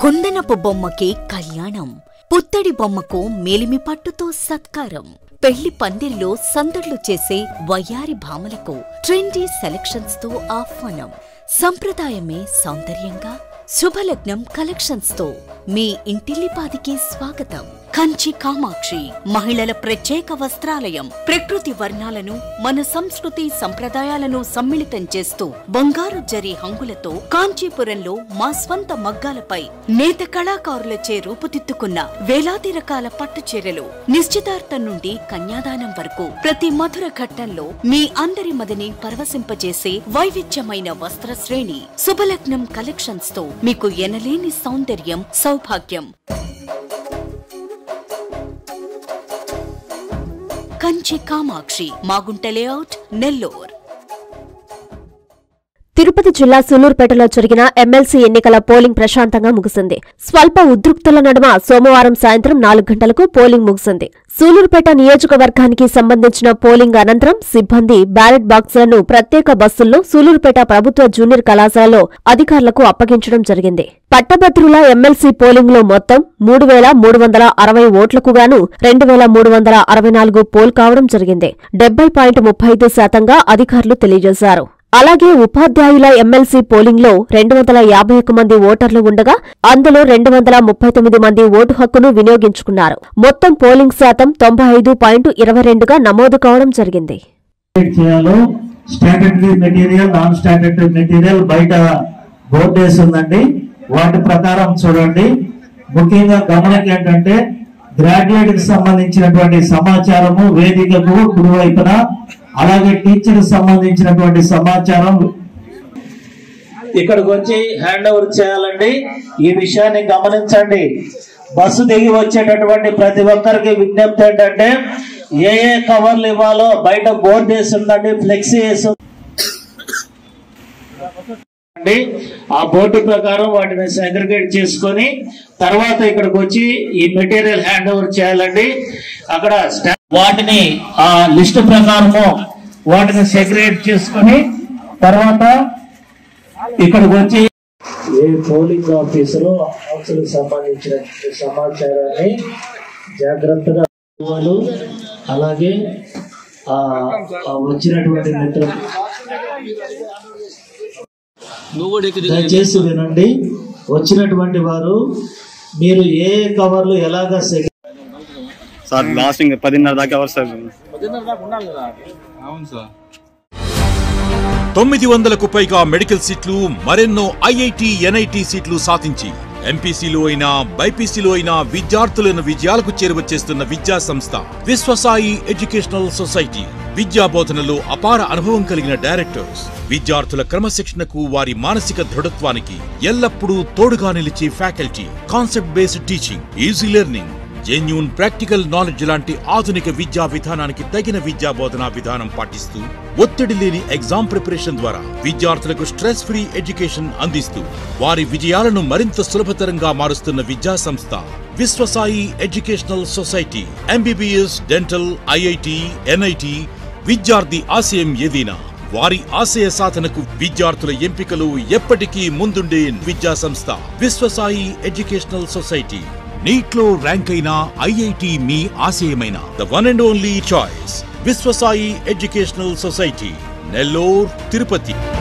కుందనపు బొమ్మకి కళ్యాణం పుత్తడి బొమ్మకు మేలిమి పట్టుతో సత్కారం పెళ్లి పందిరిలో సందడ్లు చేసే వయ్యారి భామలకు ట్రెండీ సెలక్షన్స్ తో ఆహ్వానం సంప్రదాయమే సౌందర్యంగా శుభలగ్నం కలెక్షన్స్ తో మీ ఇంటిల్లిపాదికి స్వాగతం కంచి కామాక్షి మహిళల ప్రత్యేక వస్త్రాలయం ప్రకృతి వర్ణాలను మన సంస్కృతి సంప్రదాయాలను సమ్మిళితం చేస్తూ బంగారు జరి హంగులతో కాంచీపురంలో మా స్వంత మగ్గాలపై నేత కళాకారులచే రూపుదిద్దుకున్న వేలాది రకాల పట్టు చీరలు నిశ్చితార్థం నుండి కన్యాదానం వరకు ప్రతి మధుర ఘట్టంలో మీ అందరి మదిని పరవశింపజేసే వైవిధ్యమైన వస్త్ర శ్రేణి శుభలగ్నం కలెక్షన్స్ తో మీకు ఎనలేని సౌందర్యం సౌభాగ్యం కంచి కామాక్షి మాగుంట లేఅవుట్ నెల్లూర్ తిరుపతి జిల్లా సూలూరుపేటలో జరిగిన ఎమ్మెల్సీ ఎన్నికల పోలింగ్ ప్రశాంతంగా ముగిసింది స్వల్ప ఉద్రిక్తుల నడుమ సోమవారం సాయంత్రం నాలుగు గంటలకు పోలింగ్ ముగిసింది సూలూరుపేట నియోజకవర్గానికి సంబంధించిన పోలింగ్ అనంతరం సిబ్బంది బ్యాలెట్ బాక్సులను ప్రత్యేక బస్సుల్లో సూలూరుపేట ప్రభుత్వ జూనియర్ కళాశాలలో అధికారులకు అప్పగించడం జరిగింది పట్టభద్రుల ఎమ్మెల్సీ పోలింగ్ లో మొత్తం మూడు వేల మూడు వందల అరవై ఓట్లకు గాను రెండు వేల మూడు వందల అరవై నాలుగు పోల్ కావడం జరిగింది డెబ్బై పాయింట్ ముప్పై ఐదు శాతంగా అధికారులు తెలియజేశారు అలాగే ఉపాధ్యాయుల ఎమ్మెల్సీ పోలింగ్ లో రెండు వందల యాభై ఒక్క మంది ఓటర్లు ఉండగా అందులో రెండు వందల ముప్పై తొమ్మిది మంది ఓటు హక్కును వినియోగించుకున్నారు మొత్తం పోలింగ్ శాతం తొంభై ఐదు పాయింట్ ఇరవై రెండుగా నమోదు కావడం జరిగింది క్రియేట్ చేయాలో statutory material non statutory material బయట బోర్డు వేసి ఉందండి వాటి ప్రకారం చూడండి ముఖ్యంగా గమనిక ఏంటంటే గ్రాడ్యుయేట్ కి సంబంధించినటువంటి సమాచారము వేదికకు కుడివైపున అలాగే టీచర్ కి సంబంధించినటువంటి సమాచారం ఇక్కడికి వచ్చి హ్యాండ్ ఓవర్ చేయాలండి ఈ విషయాన్ని గమనించండి బస్సు దిగి వచ్చేటటువంటి ప్రతి ఒక్కరికి విజ్ఞప్తి ఏంటంటే ఏ ఏ కవర్లు ఇవ్వాలో బయట బోర్డు వేసి ఉందండి ఫ్లెక్సీ వేసి ఉందండి. ఆ బోర్డు ప్రకారం వాటిని సెగ్రిగేట్ చేసుకొని తర్వాత ఇక్కడికి వచ్చి ఈ మెటీరియల్ హ్యాండ్ ఓవర్ చేయాలండి అక్కడ స్టా- వాటిని ఆ లిస్ట్ ప్రకారము వాటిని సెగ్రిగేట్ చేసుకొని తర్వాత ఇక్కడికి వచ్చి ఏ పోలింగ్ ఆఫీసులో ఆఫీసులకు సంబంధించిన సమాచారాన్ని జాగ్రత్తగా వాళ్ళు అలాగే ఆ ఆ వచ్చినటువంటి మిత్రులు దయచేసి వినండి వచ్చినటువంటి వారు మీరు ఏ కవర్లు ఎలాగా సెగ్ సార్ లాస్ట్ ఇంకా పదిన్నర దాకా అవర్ సార్ తొమ్మిది వందలకు పైగా మెడికల్ సీట్లు మరెన్నో ఐఐటి ఎన్ఐటి సీట్లు సాధించి ఎంపీసీలో అయినా బైపీసీలో అయినా విద్యార్థులను విజయాలకు చేరువ చేస్తున్న విద్యా సంస్థ విశ్వసాయి ఎడ్యుకేషనల్ సొసైటీ విద్యా బోధనలో అపార అనుభవం కలిగిన డైరెక్టర్స్ విద్యార్థుల క్రమశిక్షణకు వారి మానసిక దృఢత్వానికి ఎల్లప్పుడూ తోడుగా నిలిచే faculty concept based teaching easy learning genuine practical knowledge లాంటి ఆధునిక విద్యా విధానానికి తగిన విద్యా బోధనా విధానం పాటిస్తూ ఒత్తిడి లేని ఎగ్జామ్ ప్రిపరేషన్ ద్వారా విద్యార్థులకు స్ట్రెస్ ఫ్రీ ఎడ్యుకేషన్ అందిస్తూ వారి విజయాలను మరింత సులభతరంగా మారుస్తున్న విద్యా సంస్థ Viswasai educational society MBBS dental IIT NIT విద్యార్థి ఆశయం ఏదైనా వారి ఆశయ సాధనకు విద్యార్థుల ఎంపికలు ఎప్పటికీ ముందుండే విద్యా సంస్థ విశ్వసాయి ఎడ్యుకేషనల్ సొసైటీ నీట్లో ర్యాంక్ అయిన ఐఐటి మీ ఆశయమైన the one and only choice Viswasai educational society Nellore Tirupati